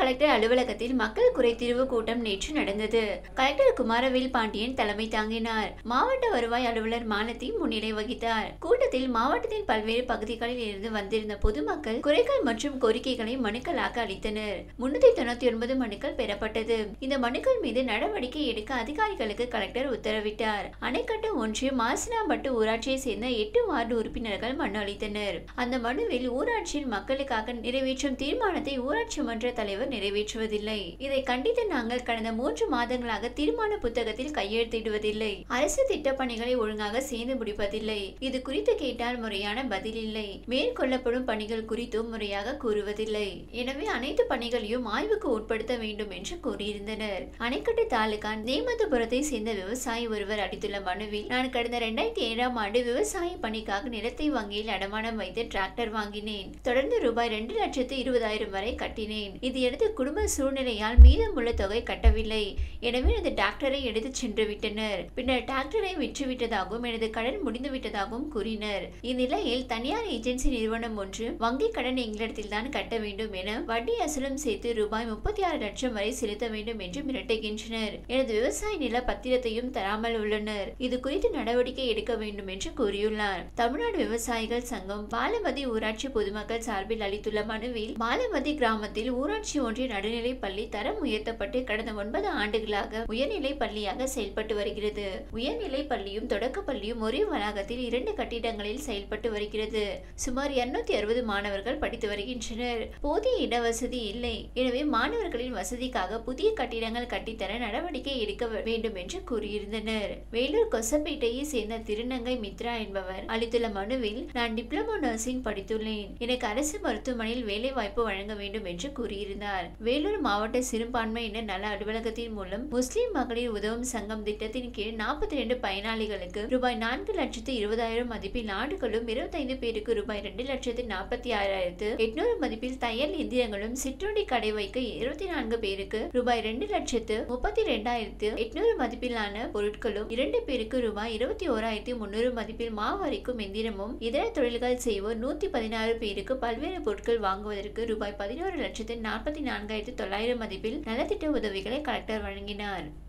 collector அலுவலகத்தில் மக்கள் குறைதீர்வு கூட்டம் நேற்று நடந்தது கலெக்டர் குமாரவேல் பாண்டியன் தலைமை தாங்கினார் மாவட்ட வருவாய் அலுவலர் மாலதி முன்னிலை வகித்தார் கூட்டத்தில் மாவட்டத்தின் பல்வேறு பகுதிகளில் இருந்து வந்திருந்த பொதுமக்கள் குறைகள் மற்றும் கோரிக்கைகளை மனுக்களாக அளித்தனர் முன்னூத்தி தொண்ணூத்தி ஒன்பது மனுக்கள் பெறப்பட்டது இந்த மனுக்கள் மீது நடவடிக்கை எடுக்க அதிகாரிகளுக்கு கலெக்டர் உத்தரவிட்டார் அணைக்கட்டு ஒன்றியம் மாசினாம்பட்டு ஊராட்சியை சேர்ந்த எட்டு வார்டு உறுப்பினர்கள் மனு அளித்தனர் அந்த மனுவில் ஊராட்சியில் மக்களுக்காக நிறைவேற்றும் தீர்மானத்தை ஊராட்சி மன்ற தலைவர் நிறைவேற்றுவதில்லை இதை கண்டித்து நாங்கள் கடந்த மூன்று மாதங்களாக தீர்மான புத்தகத்தில் கையெழுத்திடுவதில்லை அரசு திட்டப்பணிகளை ஒழுங்காக செய்து முடிப்பதில்லை இது குறித்து கேட்டால் முறையான பதில் இல்லை மேற்கொள்ளப்படும் பணிகள் குறித்தும் முறையாக கூறுவதில்லை எனவே அனைத்து பணிகளையும் ஆய்வுக்கு உட்படுத்த வேண்டும் என்று கூறியிருந்தனர் அணைக்கட்டு தாலுகா நேமந்தபுரத்தை சேர்ந்த விவசாயி ஒருவர் அளித்துள்ள மனுவில் நான் கடந்த இரண்டாயிரத்தி ஏழாம் ஆண்டு விவசாய பணிக்காக நிலத்தை வங்கியில் அடமானம் வைத்து டிராக்டர் வாங்கினேன் தொடர்ந்து ரூபாய் இரண்டு லட்சத்து இருபதாயிரம் வரை கட்டினேன் இதையடுத்து குடும்ப சூழ்நிலையால் மீதமுள்ள தொகை கட்டவில்லை எனவே எனது டிராக்டரை எடுத்துச் சென்று விட்டனர் பின்னர் டிராக்டரை விற்றுவிட்டதாகவும் எனது கடன் முடிந்து விட்டதாகவும் கூறினர் இந்நிலையில் தனியார் ஏஜென்சி நிறுவனம் ஒன்று வங்கி கடன் எங்களிடத்தில் தான் கட்ட வேண்டும் என வட்டி அசலும் சேர்த்து ரூபாய் முப்பத்தி ஆறு லட்சம் வரை செலுத்த வேண்டும் என்று மிரட்டுகின்றனர் எனது விவசாய நில பத்திரத்தையும் தராமல் உள்ளனர் இது குறித்து நடவடிக்கை எடுக்க வேண்டும் என்று கூறியுள்ளார் தமிழ்நாடு விவசாயிகள் சங்கம் பாலமதி ஊராட்சி பொதுமக்கள் சார்பில் அளித்துள்ள மனுவில் பாலமதி கிராமத்தில் ஊராட்சி ஒன்றிய நடுநிலை பள்ளி தரம் உயர்த்தப்பட்டு கடந்த ஒன்பது ஆண்டுகளாக உயர்நிலை பள்ளியாக செயல்பட்டு வருகிறது உயர்நிலை பள்ளியும் தொடக்க பள்ளியும் ஒரே வளாகத்தில் இரண்டு கட்டிடங்களில் செயல்பட்டு வருகிறது சுமார் இருநூத்தி அறுபது மாணவர்கள் படித்து வருகின்றனர் போதிய இடவசதி இல்லை எனவே மாணவர்களின் வசதிக்காக புதிய கட்டிடங்கள் கட்டித்தர நடவடிக்கை எடுக்க வேண்டும் என்று கூறியிருந்தனர் வேலூர் கொசப்பேட்டையை சேர்ந்த திருநங்கை மித்ரா என்பவர் அளித்துள்ள மனுவில் நான் டிப்ளமோ நர்சிங் படித்துள்ளேன் எனக்கு அரசு மருத்துவமனையில் வேலை வாய்ப்பு வழங்க வேண்டும் என்று கூறியிருந்தார் வேலூர் மாவட்ட சிறுபான்மையினர் நல அலுவலகத்தின் மூலம் முஸ்லிம் மகளிர் உதவும் சங்கம் திட்டத்தின் கீழ் நாற்பத்தி ரெண்டு பயனாளிகளுக்கு ரூபாய் நான்கு லட்சத்து இருபதாயிரம் மதிப்பில் ஆடுகளும் இருபத்தைந்து பேருக்கு ரூபாய் இரண்டு லட்சத்து நாற்பத்தி ஆறாயிரத்து எட்நூறு மதிப்பில் தையல் இயந்திரங்களும் சிற்றுண்டி கடை வைக்க இருபத்தி நான்கு பேருக்கு ரூபாய் இரண்டு லட்சத்து முப்பத்தி ரெண்டாயிரத்து எட்நூறு மதிப்பிலான பொருட்களும் இரண்டு பேருக்கு ரூபாய் இருபத்தி ஓராயிரத்தி முன்னூறு மதிப்பில் மாவு அரைக்கும் எந்திரமும் இதர தொழில்கள் செய்வோர் நூத்தி பதினாறு பேருக்கு பல்வேறு பொருட்கள் வாங்குவதற்கு ரூபாய் பதினோரு லட்சத்து நாற்பத்தி நான்காயிரத்து தொள்ளாயிரம் மதிப்பில் நலத்திட்ட உதவிகளை கலெக்டர் வழங்கினார்